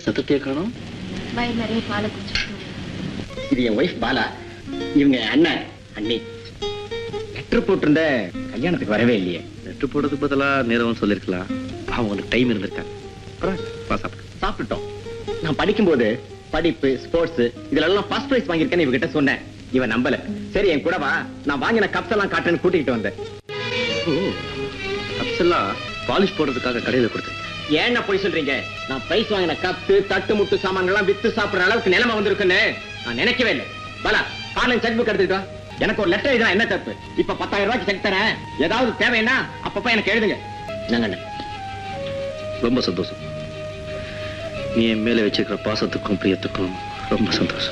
சத்தத்தையே காணோம் வயிறு நிறைய பாலை குடிச்சிட்டு இது என் ஒய்ஃப் பாலா இவங்க அண்ணன் அண்ணி லெட்டர் போட்டிருந்த கல்யாணத்துக்கு வரவே இல்லையே நெட்டு போடுறதுக்கு பதிலா நேரம் சொல்லிருக்கலாம் அவன் உனக்கு டைம் இருந்திருக்கா அப்புறம் வா சாப்பிடு சாப்பிட்டுட்டோம் நான் படிக்கும்போது படிப்பு ஸ்போர்ட்ஸ் இதுல எல்லாம் ஃபர்ஸ்ட் பிரைஸ் வாங்கியிருக்கேன்னு இவகிட்ட சொன்னேன் இவன் நம்பல சரி என் கூட வா நான் வாங்கின கப்ஸ் எல்லாம் காட்டுன்னு கூட்டிகிட்டு வந்தேன் கப்ஸ் எல்லாம் பாலிஷ் போடுறதுக்காக கடையில கொடுத்துருக்கேன் ஏன்னா போய் சொல்றீங்க நான் பிரைஸ் வாங்கின கப்ஸ் தட்டு முட்டு சாமான்கள்லாம் வித்து சாப்பிடுற அளவுக்கு நிலைமை வந்திருக்குன்னு நான் நினைக்கவே இல்லை பாலா காலையில் செக் புக் எடுத்துக்கிட்டா எனக்கு ஒரு லெட்டர் எழுதினா என்ன தப்பு இப்ப பத்தாயிரம் ரூபாய்க்கு செக் தரேன் ஏதாவது தேவைன்னா அப்பப்ப எனக்கு எழுதுங்க நாங்க ரொம்ப சந்தோஷம் நீ என் மேல வச்சிருக்கிற பாசத்துக்கும் பிரியத்துக்கும் ரொம்ப சந்தோஷம்